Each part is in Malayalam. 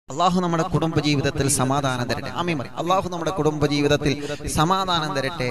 അള്ളാഹു നമ്മുടെ കുടുംബ ജീവിതത്തിൽ സമാധാനം തരട്ടെ ആമീൻ പറയും അള്ളാഹു നമ്മുടെ കുടുംബ ജീവിതത്തിൽ സമാധാനം തരട്ടെ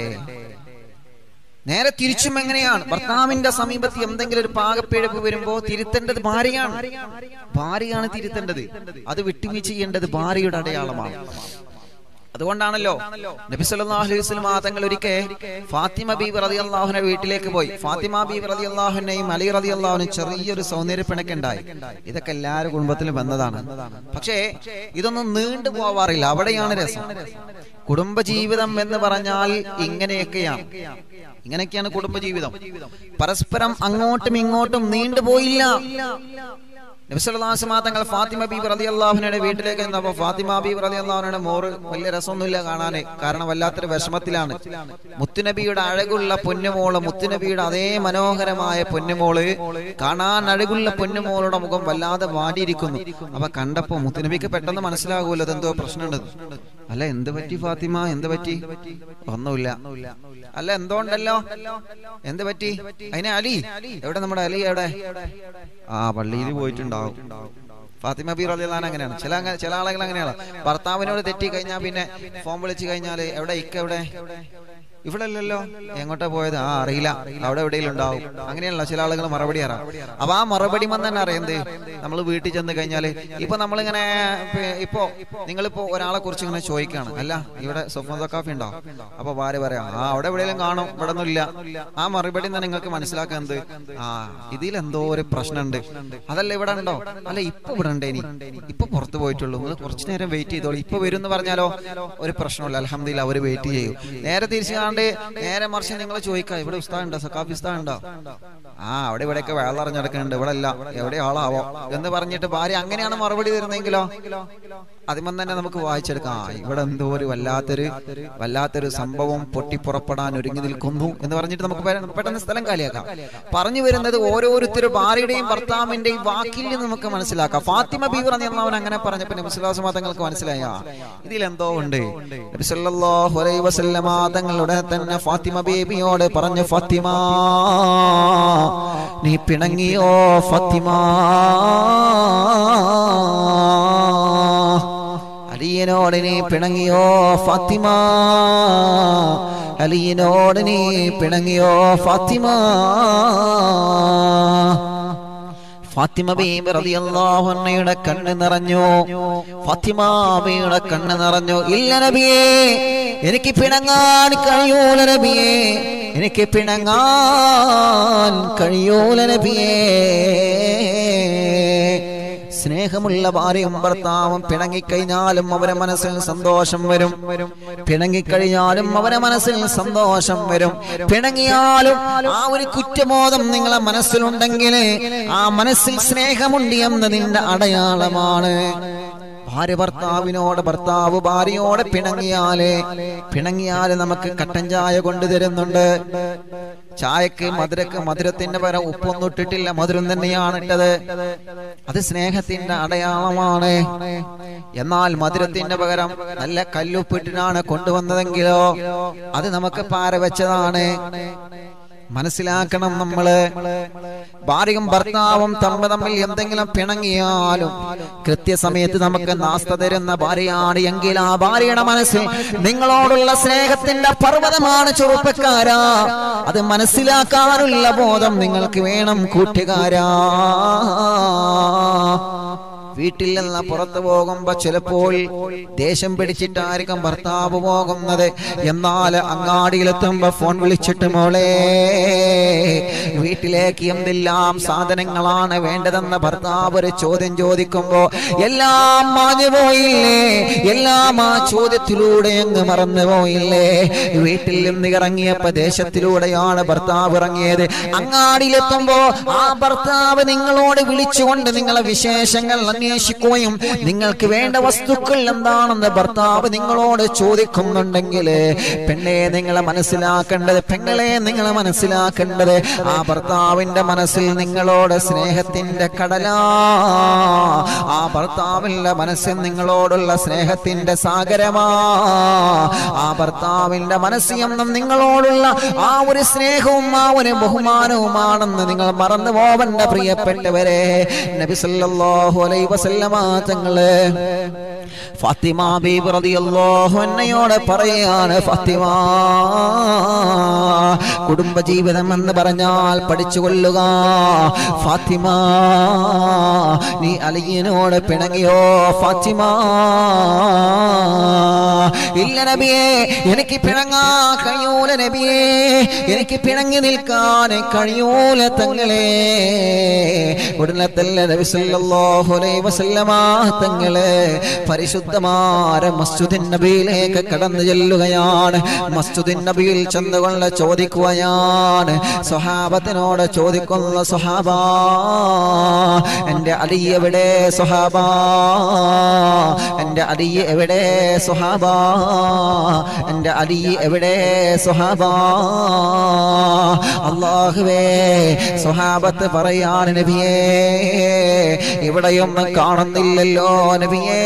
നേരെ തിരിച്ചും എങ്ങനെയാണ് ഭർത്താവിന്റെ സമീപത്ത് എന്തെങ്കിലും ഒരു പാകപ്പിഴവ് വരുമ്പോ തിരുത്തേണ്ടത് ഭാര്യയാണ് ഭാര്യയാണ് തിരുത്തേണ്ടത് അത് വിട്ടുവീഴ്ച ചെയ്യേണ്ടത് ഭാര്യയുടെ അടയാളമാണ് അതുകൊണ്ടാണല്ലോ നബി സല്ലല്ലാഹു അലൈഹി വസല്ലം തങ്ങൾ ഒരിക്കൽ ഫാത്തിമ ബീബി റളിയല്ലാഹുവിന്റെ വീട്ടിലേക്ക് പോയി ഫാത്തിമ ബീബി റളിയല്ലാഹുവിനെയും അലി റളിയല്ലാഹുവിനും ചെറിയൊരു സൗന്ദര്യപ്പിണക്ക് ഉണ്ടായി ഇതൊക്കെ എല്ലാവരുടെ കുടുംബത്തിലും വന്നതാണ് പക്ഷേ ഇതൊന്നും നീണ്ടു പോവാറില്ല അവിടെയാണ് രസം കുടുംബജീവിതം എന്ന് പറഞ്ഞാൽ ഇങ്ങനെയൊക്കെയാണ് ഇങ്ങനെയൊക്കെയാണ് കുടുംബജീവിതം പരസ്പരം അങ്ങോട്ടും ഇങ്ങോട്ടും നീണ്ടുപോയില്ല നബിസ്വല്ലാസ്മാ തങ്ങൾ ഫാത്തിമ ബീബ് റതി അള്ളാഹുനയുടെ വീട്ടിലേക്ക് ചെന്നപ്പോ ഫാത്തിമ ബീബ് റതി അള്ളാഹുനയുടെ മോറ് വലിയ രസമൊന്നുമില്ല കാണാന് കാരണം വല്ലാത്തൊരു വിഷമത്തിലാണ് മുത്തുനബിയുടെ അഴകുള്ള പൊന്നുമോള് മുത്തുനബിയുടെ അതേ മനോഹരമായ പൊന്നുമോള് കാണാൻ അഴകുള്ള പൊന്നുമോളുടെ മുഖം വല്ലാതെ വാടിയിരിക്കുന്നു അപ്പൊ കണ്ടപ്പോ മുത്തുനബിക്ക് പെട്ടെന്ന് മനസ്സിലാകുമല്ലോ അതെന്തോ പ്രശ്നമുണ്ട് അല്ല എന്ത് പറ്റി ഫാത്തിമ എന്ത് പറ്റി ഒന്നുമില്ല അല്ല എന്തോണ്ടല്ലോ എന്ത് പറ്റി അതിനെ അലി എവിടെ നമ്മുടെ അലി എവിടെ ആ പള്ളിയിൽ പോയിട്ടുണ്ടാവും ഫാത്തിമ ബി റലിയാൻ അങ്ങനെയാണ് ചില അങ്ങ- ചില ആളുകൾ അങ്ങനെയാണ് ഭർത്താവിനോട് തെറ്റി കഴിഞ്ഞാൽ പിന്നെ ഫോൺ വിളിച്ചു കഴിഞ്ഞാല് എവിടെ ഇക്ക എവിടെ ഇവിടെ അല്ലല്ലോ എങ്ങോട്ടാ പോയത് ആ അറിയില്ല അവിടെ എവിടെയെങ്കിലും ഉണ്ടാവും അങ്ങനെയല്ല ചില ആളുകൾ മറുപടി അറിയാം അപ്പൊ ആ മറുപടി വന്ന് തന്നെ അറിയുന്നത് നമ്മൾ വീട്ടിൽ ചെന്ന് കഴിഞ്ഞാല് ഇപ്പൊ നമ്മളിങ്ങനെ പി- ഇപ്പോ നിങ്ങളിപ്പോ ഒരാളെ കുറിച്ച് ഇങ്ങനെ ചോദിക്കാണ് അല്ല ഇവിടെ സ്വപ്ന കാഫി ഉണ്ടോ അപ്പൊ ഭാര്യ പറയാം ആ അവിടെ എവിടെയെങ്കിലും കാണും ഇവിടെ ഒന്നും ഇല്ല ആ മറുപടി തന്നെ നിങ്ങൾക്ക് മനസ്സിലാക്കുന്നത് ആ ഇതിൽ എന്തോ ഒരു പ്രശ്നമുണ്ട് അതല്ല ഇവിടെ ഉണ്ടോ അല്ല ഇപ്പൊ ഇവിടെ ഉണ്ട് ഇനി ഇപ്പൊ പുറത്ത് പോയിട്ടുള്ളൂ നിങ്ങൾ കുറച്ചു നേരം വെയിറ്റ് ചെയ്തോളൂ ഇപ്പൊ വരും എന്ന് പറഞ്ഞാലോ ഒരു പ്രശ്നമില്ല അലഹമില്ല അവര് വെയിറ്റ് ചെയ്യും നേരെ തിരിച്ചു കാണ്ട് നേരെ മറിച്ച് നിങ്ങൾ ചോദിക്കാം ഇവിടെ ഉസ്താദ് ഉണ്ടോ സക്കാഫി ഉസ്താദ് ഉണ്ടോ ആ അവിടെ ഇവിടെയൊക്കെ വെള്ളറിഞ്ഞെടുക്കുന്നുണ്ട് ഇവിടെ അല്ല എവിടെ ആളാവോ എന്ന് പറഞ്ഞിട്ട് ഭാര്യ അങ്ങനെയാണ് മറുപടി തരുന്നെങ്കിലോ അതിമം തന്നെ നമുക്ക് വായിച്ചെടുക്കാം ആ, ഇവിടെ എന്തോ ഒരു വല്ലാത്തൊരു വല്ലാത്തൊരു സംഭവം പൊട്ടിപ്പുറപ്പെടാൻ ഒരുങ്ങി നിൽക്കുന്നു എന്ന് പറഞ്ഞിട്ട് നമുക്ക് പെ- പെട്ടെന്ന് സ്ഥലം കാലിയാക്കാം പറഞ്ഞു വരുന്നത് ഓരോരുത്തരും ഭാര്യയുടെയും ഭർത്താവിന്റെയും വാക്കിൽ നിന്ന് നമുക്ക് മനസ്സിലാക്കാം ഫാത്തിമ ബീവർ എന്നവൻ അങ്ങനെ പറഞ്ഞപ്പോ നബിസ്വല്ലാസ് തങ്ങൾക്ക് മനസ്സിലായ ഇതിലെന്തോ ഉണ്ട് നബി സല്ലല്ലാഹു അലൈഹി വസല്ലമ തങ്ങളുടെ തന്നെ ഫാത്തിമ ബേബിയോട് പറഞ്ഞു ഫാത്തിമ നീ പിണങ്ങിയോ ഫാത്തിമ അലിയനോട് നീ പിണങ്ങിയോ ഫാത്തിമ അലിയനോട് നീ പിണങ്ങിയോ ഫാത്തിമ ഫാത്തിമ ബീബി റളിയല്ലാഹു അൻഹയുടെ കണ്ണ് നിറഞ്ഞു ഫാത്തിമ ബീയുടെ കണ്ണ് നിറഞ്ഞു ഇല്ല നബിയേ എനിക്ക് പിണങ്ങാൻ കഴിയൂല നബിയേ എനിക്ക് പിണങ്ങാൻ കഴിയൂല നബിയേ സ്നേഹമുള്ള ഭാര്യയും ഭർത്താവും പിണങ്ങിക്കഴിഞ്ഞാലും അവരെ മനസ്സിൽ സന്തോഷം വരും പിണങ്ങിക്കഴിഞ്ഞാലും അവരെ മനസ്സിൽ സന്തോഷം വരും പിണങ്ങിയാലും ആ ഒരു കുറ്റബോധം നിങ്ങളെ മനസ്സിലുണ്ടെങ്കിൽ ആ മനസ്സിൽ സ്നേഹമുണ്ട് എന്നതിന്റെ അടയാളമാണ് ഭാര്യ ഭർത്താവിനോട് ഭർത്താവ് ഭാര്യയോട് പിണങ്ങിയാലേ പിണങ്ങിയാല് നമുക്ക് കട്ടൻ ചായ കൊണ്ടുതരുന്നുണ്ട് ചായക്ക് മധുരക്ക് മധുരത്തിന്റെ പകരം ഉപ്പൊന്നും ഇട്ടിട്ടില്ല മധുരം തന്നെയാണ് ഇട്ടത് അത് സ്നേഹത്തിന്റെ അടയാളമാണ് എന്നാൽ മധുരത്തിന്റെ പകരം നല്ല കല്ലുപ്പിട്ടിനാണ് കൊണ്ടുവന്നതെങ്കിലോ അത് നമുക്ക് പാര വെച്ചതാണ് മനസ്സിലാക്കണം നമ്മള് ഭാര്യയും ഭർത്താവും തമ്മിൽ തമ്മിൽ എന്തെങ്കിലും പിണങ്ങിയാലും കൃത്യസമയത്ത് നമുക്ക് നാസ്ത തരുന്ന ഭാര്യയാണ് എങ്കിൽ ആ ഭാര്യയുടെ മനസ്സിൽ നിങ്ങളോടുള്ള സ്നേഹത്തിന്റെ പർവ്വതമാണ് ചെറുപ്പക്കാരാ അത് മനസ്സിലാക്കാനുള്ള ബോധം നിങ്ങൾക്ക് വേണം കൂട്ടുകാരാ വീട്ടിൽ നിന്ന് പുറത്തു പോകുമ്പോ ചിലപ്പോൾ ദേഷ്യം പിടിച്ചിട്ടായിരിക്കും ഭർത്താവ് പോകുന്നത് എന്നാൽ അങ്ങാടിയിലെത്തുമ്പോ ഫോൺ വിളിച്ചിട്ട് മോളെ വീട്ടിലേക്ക് എന്തെല്ലാം സാധനങ്ങളാണ് വേണ്ടതെന്ന് ഭർത്താവ് ഒരു ചോദ്യം ചോദിക്കുമ്പോ എല്ലാം മാഞ്ഞു പോയില്ലേ എല്ലാം ആ ചോദ്യത്തിലൂടെ അങ്ങ് മറന്നു പോയില്ലേ വീട്ടിൽ നിന്ന് ഇറങ്ങിയപ്പോ ദേശത്തിലൂടെയാണ് ഭർത്താവ് ഇറങ്ങിയത് അങ്ങാടിയിലെത്തുമ്പോ ആ ഭർത്താവ് നിങ്ങളോട് വിളിച്ചുകൊണ്ട് നിങ്ങളെ വിശേഷങ്ങൾ അന്വേഷിക്കുകയും നിങ്ങൾക്ക് വേണ്ട വസ്തുക്കൾ എന്താണെന്ന് ഭർത്താവ് നിങ്ങളോട് ചോദിക്കുന്നുണ്ടെങ്കിൽ പെണ്ണെ നിങ്ങളെ മനസ്സിലാക്കേണ്ടത് പെങ്ങളെ നിങ്ങളെ മനസ്സിലാക്കേണ്ടത് ആ ഭർത്താവിന്റെ മനസ്സിൽ നിങ്ങളോട് സ്നേഹത്തിന്റെ കടലാ ആ ഭർത്താവിന്റെ മനസ്സിൽ നിങ്ങളോടുള്ള സ്നേഹത്തിന്റെ സാഗരമാ ആ ഭർത്താവിന്റെ മനസ്സിൽ എന്നും നിങ്ങളോടുള്ള ആ ഒരു സ്നേഹവും ആ ഒരു ബഹുമാനവുമാണെന്ന് നിങ്ങൾ മറന്നു പോവണ്ട പ്രിയപ്പെട്ടവരെ നബി സല്ലല്ലാഹു അലൈഹി വസല്ലമ തങ്ങള് ഫാത്തിമ ബീബി റളിയല്ലാഹു അൻഹയോട് പറയാണ് ഫാത്തിമ കുടുംബജീവിതം എന്ന് പറഞ്ഞാൽ പഠിച്ചുകൊള്ളുക ഫാത്തിമ നീ അലിയനോട് പിണങ്ങിയോ ഫാത്തിമ ഇല്ല നബിയെ എനിക്ക് പിണങ്ങാ കഴിയൂല നബിയെ എനിക്ക് പിണങ്ങി നിൽക്കാൻ കഴിയൂല തങ്ങളെ ഉടനെ തന്നെ നബി സല്ലല്ലാഹു അലൈഹി വസല്ലമ തങ്ങളെ പരിശുദ്ധമായ മസ്ജിദിൻ നബിയിലേക്ക് കടന്നു ചെല്ലുകയാണ് മസ്ജിദിൻ നബിയിൽ ചെന്നുകൊണ്ട് ചോദിക്കുകയാണ് സ്വഹാബത്തിനോട് ചോദിക്കുന്ന സ്വഹാബ എൻ്റെ അലി എവിടെ സ്വഹാബ എൻ്റെ അലി എവിടെ സ്വഹാബ എൻ്റെ അലി എവിടെ സ്വഹാബ അള്ളാഹുവേ സ്വഹാബത്ത് പറയാണ് നബിയേ ഇവിടെയൊന്നും കാണുന്നില്ലല്ലോ നബിയേ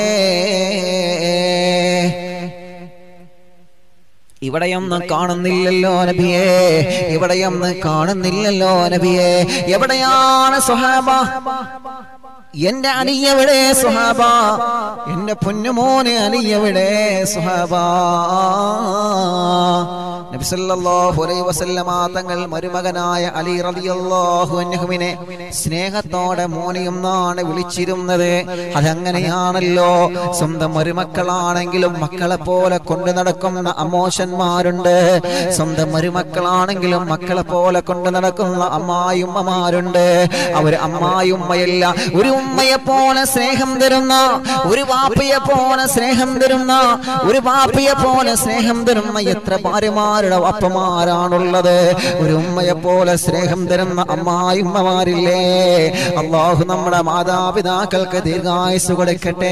ഇവിടെയൊന്നും കാണുന്നില്ലല്ലോ നബിയേ ഇവിടെയൊന്നും കാണുന്നില്ലല്ലോ നബിയേ എവിടെയാണ് സ്വഹാബ എന്റെ അലിയവിടെ സുഹാബ എന്റെ പൊന്നുമോനെ അലിയവിടെ സുഹാബ നബിസല്ലല്ലാഹു അലൈഹി വസല്ലമ തങ്ങൾ മരുമകനായ അലി റളിയല്ലാഹു അൻഹുവിനെ സ്നേഹത്തോടെ മോനെ എന്നാണ് വിളിച്ചിരുന്നത് അതങ്ങനെയാണല്ലോ സ്വന്തം മരുമക്കളാണെങ്കിലും മക്കളെ പോലെ കൊണ്ടു നടക്കുന്ന അമോശന്മാരുണ്ട് സ്വന്തം മരുമക്കളാണെങ്കിലും മക്കളെ പോലെ കൊണ്ടു നടക്കുന്ന അമ്മായിമ്മമാരുണ്ട് അവര് അമ്മായിമ്മയല്ല ഒരു ഉമ്മയെ പോലെ സ്നേഹം തരുന്ന ഒരു വാപ്പയെ പോലെ സ്നേഹം തരുന്ന ഒരു വാപ്പയെ പോലെ സ്നേഹം തരുന്ന എത്ര ഭാര്യമാരുടെ വാപ്പമാരാണുള്ളത് ഒരു ഉമ്മയെ പോലെ സ്നേഹം തരുന്ന അമ്മായിമ്മമാരില്ലേ അള്ളാഹു നമ്മുടെ മാതാപിതാക്കൾക്ക് ദീർഘായുസ് കൊടുക്കട്ടെ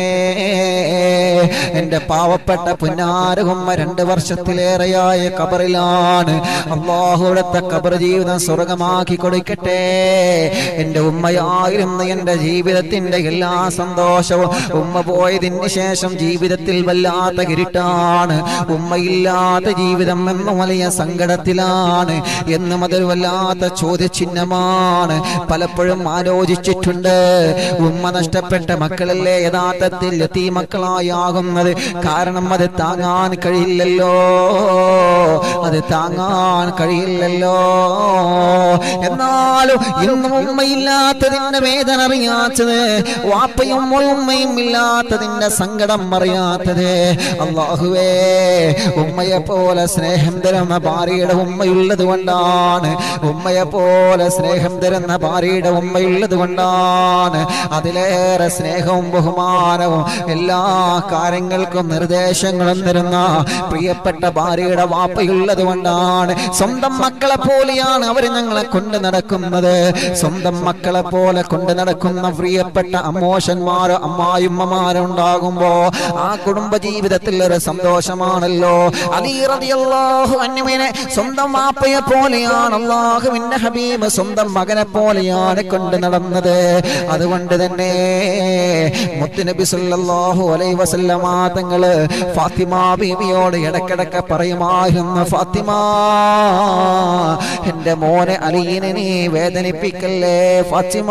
എന്റെ പാവപ്പെട്ട പുന്നാരകുമ്മ രണ്ട് വർഷത്തിലേറെയായ കബറിലാണ് അള്ളാഹുവിടത്തെ കബർ ജീവിതം സ്വർഗമാക്കി കൊടുക്കട്ടെ എന്റെ ഉമ്മയായിരുന്ന എന്റെ ജീവിതത്തിന്റെ എല്ലാ സന്തോഷവും ഉമ്മ പോയതിന് ശേഷം ജീവിതത്തിൽ വല്ലാത്ത കിരിട്ടാണ് ഉമ്മയില്ലാത്ത ജീവിതം എന്ന വലിയ സങ്കടത്തിലാണ് എന്നും അതൊരു വല്ലാത്ത ചോദ്യചിഹ്നമാണ് പലപ്പോഴും ആലോചിച്ചിട്ടുണ്ട് ഉമ്മ നഷ്ടപ്പെട്ട മക്കളല്ലേ യഥാർത്ഥത്തിൽ എത്തി മക്കളായി ആകുന്നത് കാരണം അത് താങ്ങാൻ കഴിയില്ലല്ലോ അത് താങ്ങാൻ കഴിയില്ലല്ലോ എന്നാലും ഇന്നും ഉമ്മയില്ലാത്തതിന്റെ വേദന അറിയാത്തത് വാപ്പയും ഉമ്മയും ഇല്ലാത്തതിന്റെ സങ്കടം അറിയാത്തത് അള്ളാഹുവേ ഉമ്മയെ പോലെ സ്നേഹം തരുന്ന ഭാര്യയുടെ ഉമ്മയുള്ളത് കൊണ്ടാണ് ഉമ്മയെ പോലെ സ്നേഹം തരുന്ന ഭാര്യയുടെ ഉമ്മയുള്ളത് കൊണ്ടാണ് അതിലേറെ സ്നേഹവും ബഹുമാനവും എല്ലാ കാര്യങ്ങൾക്കും നിർദ്ദേശങ്ങളും തരുന്ന പ്രിയപ്പെട്ട ഭാര്യയുടെ വാപ്പയുള്ളത് കൊണ്ടാണ് സ്വന്തം മക്കളെ പോലെയാണ് അവർ ഞങ്ങളെ കൊണ്ട് നടക്കുന്നത് സ്വന്തം മക്കളെ പോലെ കൊണ്ട് നടക്കുന്ന പ്രിയപ്പെട്ട അമ്മോശന്മാരോ അമ്മായിമ്മമാരോ ഉണ്ടാകുമ്പോ ആ കുടുംബ ജീവിതത്തിൽ ഒരു സന്തോഷമാണല്ലോ അലി റളിയല്ലാഹു അൻഹുവിനെ സ്വന്തം വാപ്പയെ പോലെയാണ് അള്ളാഹുവിന്റെ ഹബീബ് സ്വന്തം മകനെ പോലെയാണ് കൊണ്ട് നടന്നത് അതുകൊണ്ട് തന്നെ മുത്തുനബി സല്ലല്ലാഹു അലൈഹി വസല്ലമ തങ്ങള് ഫാത്തിമ ബീവിയോട് ഇടക്കിടക്ക് പറയുമായിരുന്നു ഫാത്തിമ എന്റെ മോനെ അലിയിനെ നീ വേദനിപ്പിക്കല്ലേ ഫാത്തിമ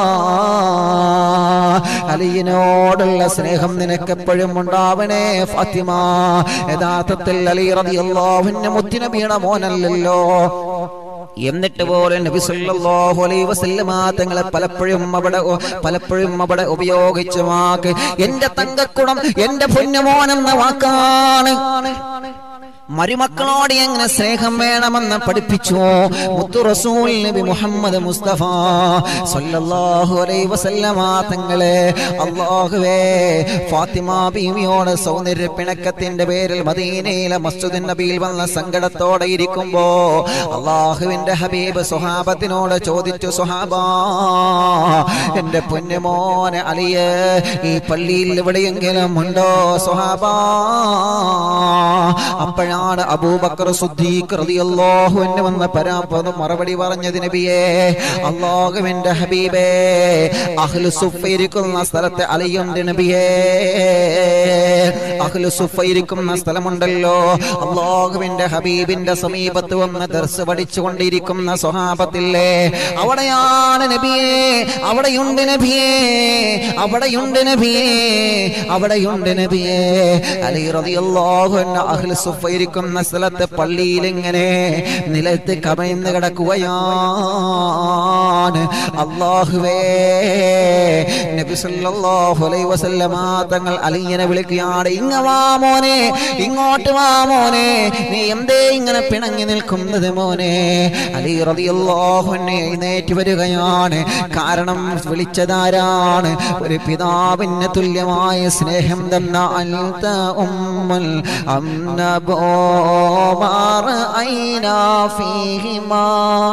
അലിയിനോടുള്ള സ്നേഹം നിനക്കെപ്പോഴും ഉണ്ടാവണേ ഫാത്തിമ യഥാർത്ഥത്തിൽ അലി റളിയല്ലാഹുവിന്റെ മുത്തുനബിയുടെ മോനല്ലല്ലോ എന്നിട്ട് പോലെ നബി സല്ലല്ലാഹു അലൈഹി വസല്ലമ തങ്ങളെ പലപ്പോഴും അവിടെ പലപ്പോഴും അവിടെ ഉപയോഗിച്ച വാക്ക് എന്റെ തങ്കക്കുടം എന്റെ പൊന്നുമോനെന്ന വാക്കാണ് മരുമക്കളോട് എങ്ങനെ സ്നേഹം വേണമെന്ന് പഠിപ്പിച്ചു മുത്തു റസൂൽ നബി മുഹമ്മദ് മുസ്തഫ സല്ലല്ലാഹു അലൈഹി വസല്ലമ തങ്ങളെ അല്ലാഹുവേ ഫാത്തിമ ബീവിയോട് സൗന്ദര്യ പിണക്കത്തിന്റെ പേരിൽ മദീനയിലെ മസ്ജിദ് നബിയിൽ വന്ന സങ്കടത്തോടെ ഇരിക്കുമ്പോ അള്ളാഹുവിന്റെ ഹബീബ് സുഹാബത്തിനോട് ചോദിച്ചു സുഹാബ എന്റെ പൊന്നുമോനെ അലിയ ഈ പള്ളിയിൽ എവിടെയെങ്കിലും ഉണ്ടോ സുഹാബ അപ്പോഴാണ് അബൂബക്കർ സുദ്ദീഖ് റളിയല്ലാഹു അൻഹു വന്ന പരാപദം മറുപടി പറഞ്ഞത് നബിയേ അല്ലാഹുവിന്റെ ഹബീബേ അഹ്ലു സുഫ ഇരിക്കുന്ന സ്ഥലത്തെ അലിയുണ്ട് നബിയേ അഹ്ലു സുഫ ഇരിക്കുന്ന സ്ഥലമുണ്ടല്ലോ അള്ളാഹുവിന്റെ ഹബീബിന്റെ സമീപത്ത് വന്ന് ദർസ് പഠിച്ചുകൊണ്ടിരിക്കുന്ന സ്വഹാബത്തില്ലേ അവിടെയാണ് നബിയെ അവിടെയുണ്ട് നബിയെ അവിടെയുണ്ട് നബിയെ അവിടെയുണ്ട് നബിയെ അലി റളിയല്ലാഹു അൻഹു അഹ്ലു സുഫ ഇരിക്കുന്ന സ്ഥലത്ത് പള്ളിയിൽ ഇങ്ങനെ നിലത്ത് കമഴ്ന്ന് കിടക്കുകയാണ് അള്ളാഹുവേ നബി സല്ലല്ലാഹു അലൈഹി വസല്ലമ തങ്ങൾ അലിയനെ വിളിക്കുകയാണ് ഇങ്ങ വാ മോനെ ഇങ്ങോട്ട് വാ മോനെ നീ എന്തേ ഇങ്ങനെ പിണങ്ങി നിൽക്കുന്നത് മോനെ അലി റളിയല്ലാഹു അൻഹു എഴുന്നേറ്റ് വരികയാണ് കാരണം വിളിച്ചതാരാണ് ഒരു പിതാവിന് തുല്യമായ സ്നേഹം തന്ന അൽത ഉമ്മൽ അംനബോ മാറ ഐനാ ഫീഹിമാ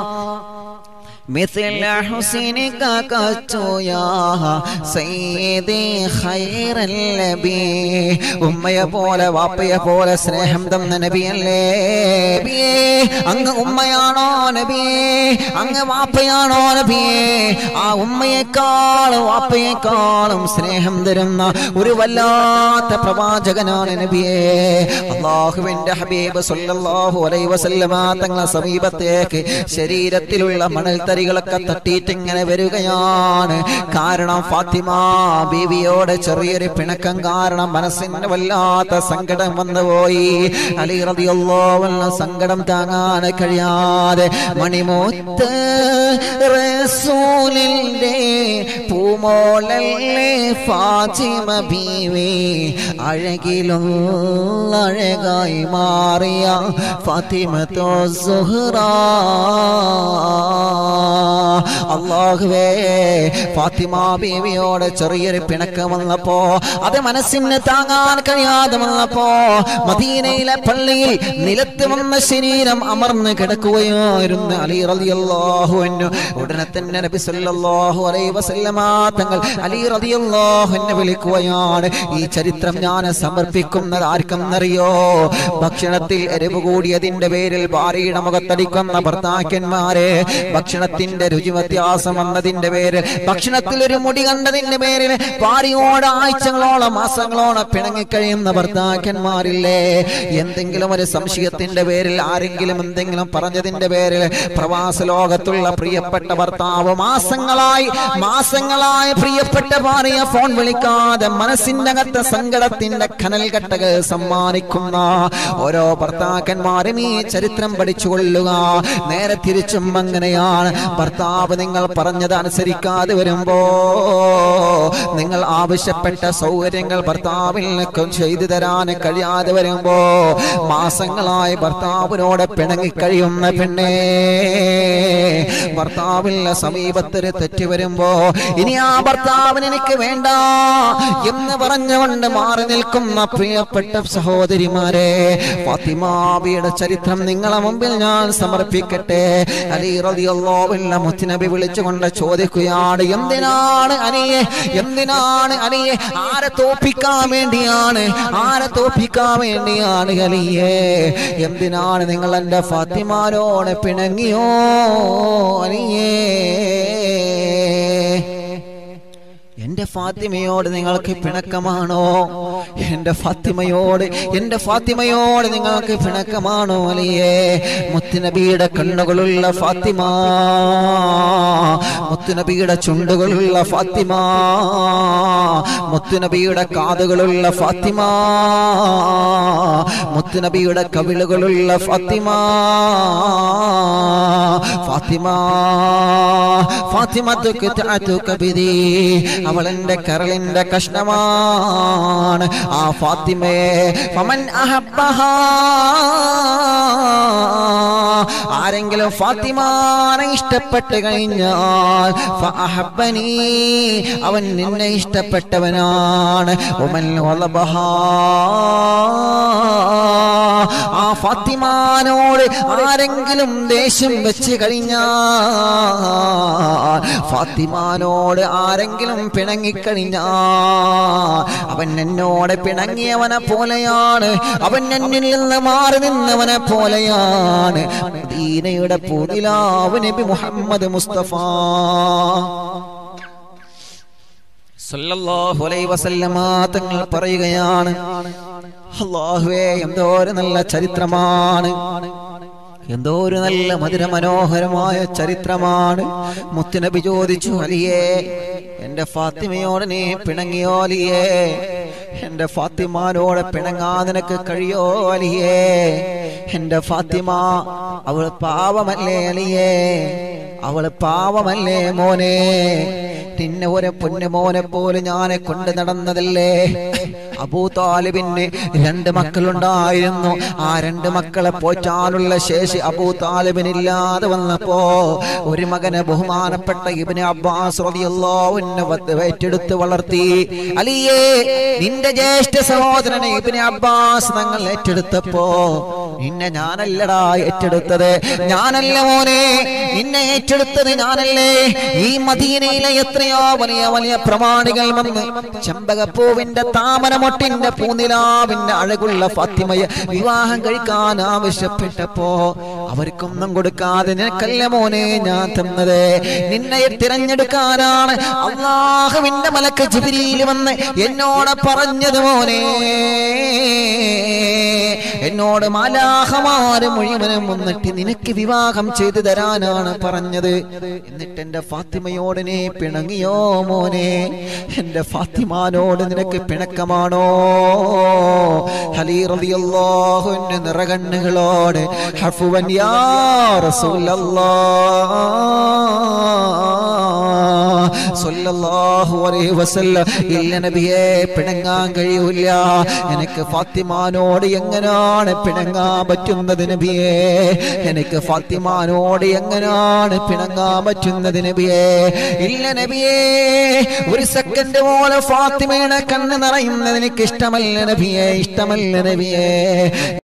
مثل حسنك قد يا سيدي خير النبي ഉമ്മയെ പോലെ വാപ്പയെ പോലെ സ്നേഹം തന്ന നബിയല്ലേ നബിയേ അങ്ങ് ഉമ്മയാണോ നബിയേ അങ്ങ് വാപ്പയാണോ നബിയേ ആ ഉമ്മയെക്കാളും വാപ്പയെക്കാളും സ്നേഹം തരുന്ന ഒരു വല്ലാത്ത പ്രവാചകനാണ് നബിയേ അള്ളാഹുവിന്റെ ഹബീബ് സല്ലല്ലാഹു അലൈഹി വസല്ലമ തങ്ങളെ സമീപത്തേക്ക് ശരീരത്തിലുള്ള മണൽത്തരികളൊക്കെ തട്ടിയിട്ട് ഇങ്ങനെ വരികയാണ് കാരണം ഫാത്തിമ ബീവിയോട് ചെറിയൊരു പിണക്കം കാരണം മനസ്സിന് വല്ലാത്ത സങ്കടം വന്നുപോയി അലി റളിയല്ലാഹു അൻഹു സങ്കടം താങ്ങാൻ കഴിയാതെ മണിമൂത്ത് റസൂലിന്റെ പൂമോളല്ലേ ഫാത്തിമ ബീവി അഴകിലുള്ള അഴകായി മാറിയ ഫാത്തിമ തോ അള്ളാഹുവേ ഫാത്തിമ ബീവിയോട് ചെറിയൊരു പിണക്കം വന്നപ്പോ അത് മനസ്സിന് താങ്ങാൻ കഴിയാതെ വന്നപ്പോ മദീനയിലെ പള്ളിയിൽ നിലത്ത് വന്ന ശരീരം അമർന്ന് കിടക്കുകയായിരുന്നു അലി റളിയല്ലാഹു അൻഹു ഉടനെ തന്നെ നബി സല്ലല്ലാഹു അലൈഹി വസല്ലമ തങ്ങൾ അലി റളിയല്ലാഹു അൻഹു വിളിക്കുകയാണ് ഈ ചരിത്രം ഞാൻ സമർപ്പിക്കുന്നത് ആർക്കെന്നറിയോ ഭക്ഷണത്തിൽ എരിവ് കൂടിയതിന്റെ പേരിൽ ഭാര്യയുടെ മുഖത്തടിക്കുന്ന ഭർത്താക്കന്മാരെ ഭക്ഷണത്തിന്റെ രുചി വ്യത്യാസം വന്നതിന്റെ പേരിൽ ഭക്ഷണത്തിൽ ഒരു മുടി കണ്ടതിന്റെ പേരിൽ ഭാര്യയോട് ആഴ്ചകളോളം മാസങ്ങളോളം പിണങ്ങിക്കഴിയുന്ന ഭർത്താക്കന്മാരില്ലേ എന്തെങ്കിലും ഒരു സംശയത്തിന്റെ പേരിൽ ആരെങ്കിലും എന്തെങ്കിലും പറഞ്ഞതിന്റെ പേരിൽ പ്രവാസ ലോകത്തുള്ള പ്രിയപ്പെട്ട ഭർത്താവ് മാസങ്ങളായി മാസങ്ങളായി പ്രിയപ്പെട്ട ഭാര്യ ഫോൺ വിളിക്കാതെ മനസ്സിന്റെ അകത്ത് സങ്കടത്തിന്റെ കനൽ കട്ടകൾ സമ്മാനിക്കുന്ന ഓരോ ഭർത്താക്കന്മാരും ഈ ചരിത്രം പഠിച്ചുകൊള്ളുക നേരെ തിരിച്ചും അങ്ങനെയാണ് ഭർത്താവ് നിങ്ങൾ പറഞ്ഞത് അനുസരിക്കാതെ വരുമ്പോ നിങ്ങൾ ആവശ്യപ്പെട്ട സൗകര്യങ്ങൾ ഭർത്താവിന് ചെയ്തു തരാൻ കഴിയാതെ വരുമ്പോ മാസങ്ങളായി ഭർത്താവിനോട് പിണങ്ങി കഴിയുന്ന പെണ്ണേ ഭർത്താവിന്റെ സമീപത്തൊരു തെറ്റ് വരുമ്പോ ഇനി ആ ഭർത്താവിന് എനിക്ക് വേണ്ട എന്ന് പറഞ്ഞുകൊണ്ട് മാറി നിൽക്കുന്ന പ്രിയപ്പെട്ട സഹോദരിമാരെ ഫാത്തിമാബിയുടെ ചരിത്രം നിങ്ങളെ മുമ്പിൽ ഞാൻ സമർപ്പിക്കട്ടെ അലി റളിയല്ലാഹുവിന്റെ മുത്തുനബി വിളിച്ചുകൊണ്ട് ചോദിക്കുകയാണ് എന്തിനാണ് അനിയെ എന്തിനാണ് അനിയെ ആരെ തോപ്പിക്കാൻ വേണ്ടിയാണ് ആരെ തോപ്പിക്കാൻ വേണ്ടിയാണ് അലിയെ എന്തിനാണ് നിങ്ങൾ എന്റെ ഫാത്തിമാനോട് പിണങ്ങിയോ അനിയേ എന്റെ ഫാത്തിമയോട് നിങ്ങൾക്ക് പിണക്കമാണോ എന്റെ ഫാത്തിമയോട് എന്റെ ഫാത്തിമയോട് നിങ്ങൾക്ക് പിണക്കമാണോ അലിയേ മുത്തുനബിയുടെ കണ്ണുകളുള്ള ഫാത്തിമ മുത്തുനബിയുടെ ചുണ്ടുകളുള്ള ഫാത്തിമ മുത്തുനബിയുടെ കാതുകളുള്ള ഫാത്തിമ മുത്തുനബിയുടെ കവിളുകളുള്ള ഫാത്തിമ ഫാത്തിമ ഫാത്തിമത്തുക്ക് കബിരി അവൾ എന്റെ കരളിന്റെ കഷ്ണമാണ് ആ ഫാത്തിമയെ ഫമൻ അഹബ്ബഹാ ആരെങ്കിലും ഫാത്തിമാനെ ഇഷ്ടപ്പെട്ട് കഴിഞ്ഞാൽ ഫഅഹബ്ബനി അവൻ നിന്നെ ഇഷ്ടപ്പെട്ടവനാണ് ഉമൻ വലബഹാ ആ ഫാത്തിമാനോട് ആരെങ്കിലും ദേഷ്യം വെച്ച് കഴിഞ്ഞാൽ ഫാത്തിമാനോട് ആരെങ്കിലും പിണങ്ങിക്കഴിഞ്ഞാൽ അവൻ എന്നോട് പിണങ്ങിയവനെ പോലെയാണ് അവൻ എന്നിൽ നിന്ന് മാറി നിന്നവനെ പോലെയാണ് മദീനയുടെ പൂതിലാവ് നബി മുഹമ്മദ് മുസ്തഫ സല്ലല്ലാഹു അലൈഹി വസല്ലമ തങ്ങൾ പറയുകയാണ് അള്ളാഹുവേ എന്തോ ഒരു നല്ല ചരിത്രമാണ് എന്തോ ഒരു നല്ല മധുര മനോഹരമായ ചരിത്രമാണ് മുത്തുനബി ചോദിച്ചു അലിയേ എന്റെ ഫാത്തിമയോട് നീ പിണങ്ങിയോ അലിയേ എന്റെ ഫാത്തിമാനോട് പിണങ്ങാ നിനക്ക് കഴിയോ അലിയേ എന്റെ ഫാത്തിമ അവള് പാവമല്ലേ അലിയേ അവള് പാവമല്ലേ മോനെ നിന്നെ ഒരു പൊന്നുമോനെ പോലെ ഞാനെ കൊണ്ട് നടന്നതല്ലേ അബൂ താലിബിന് രണ്ട് മക്കളുണ്ടായിരുന്നു ആ രണ്ട് മക്കളെ പോറ്റാനുള്ള ശേഷി അബൂ താലിബിനില്ലാതെ വന്നപ്പോ ഒരു മകനെ ബഹുമാനപ്പെട്ട ഇബിന് അബ്ബാസ് റളിയല്ലാഹുവിനെ വത്ത് ഏറ്റെടുത്ത് വളർത്തി അലിയേ നിന്റെ ജ്യേഷ്ഠ സഹോദരനെ ഇബിന് അബ്ബാസ് തങ്ങൾ ഏറ്റെടുത്തപ്പോ നിന്നെ ഞാനല്ലടാ ഏറ്റെടുത്തത് ഞാനല്ല മോനെ നിന്നെ ഏറ്റെടുത്തത് ഞാനല്ലേ ഈ മദീനയിലെ എത്രയോ വലിയ വലിയ പ്രമാണികൾ വന്ന് ചെമ്പകപ്പൂവിന്റെ താമരമൊട്ടിന്റെ പൂനിലാവിന്റെ അഴകുള്ള ഫാത്തിമയെ വിവാഹം കഴിക്കാൻ ആവശ്യപ്പെട്ടപ്പോ അവർക്കൊന്നും കൊടുക്കാതെ നിനക്കല്ല മോനെ ഞാൻ തന്നത് നിന്നെ തിരഞ്ഞെടുക്കാനാണ് അള്ളാഹുവിന്റെ മലക്ക് ജിബിരിയിൽ വന്ന് എന്നോട് പറഞ്ഞത് മോനെ എന്നോട് മാലാഹമാര് മുഴുവനും വന്നിട്ട് നിനക്ക് വിവാഹം ചെയ്തു തരാനാണ് പറഞ്ഞത് എന്നിട്ട് എന്റെ ഫാത്തിമയോട് നീ പിണങ്ങിയോ മോനെ എന്റെ ഫാത്തിമാനോട് നിനക്ക് പിണക്കമാണോ ഹലീറിയല്ലാഹുവിന്റെ നിറകണ്ണുകളോട് ഹഫുവൻ യാ റസൂലല്ലാഹ് സല്ലല്ലാഹു അലൈഹി വസല്ലം ഇല്ല നബിയെ പിണങ്ങാൻ കഴിയൂല എനിക്ക് ഫാത്തിമാനോട് എങ്ങനെയാണ് പിണങ്ങാൻ പറ്റുന്നത് നബിയെ എനിക്ക് ഫാത്തിമാനോട് എങ്ങനെയാണ് പിണങ്ങാൻ പറ്റുന്നത് നബിയെ ഇല്ല നബിയെ ഒരു സെക്കൻഡ് പോലെ ഫാത്തിമയുടെ കണ്ണ് നിറയുന്നത് എനിക്ക് ഇഷ്ടമല്ല നബിയെ ഇഷ്ടമല്ല നബിയെ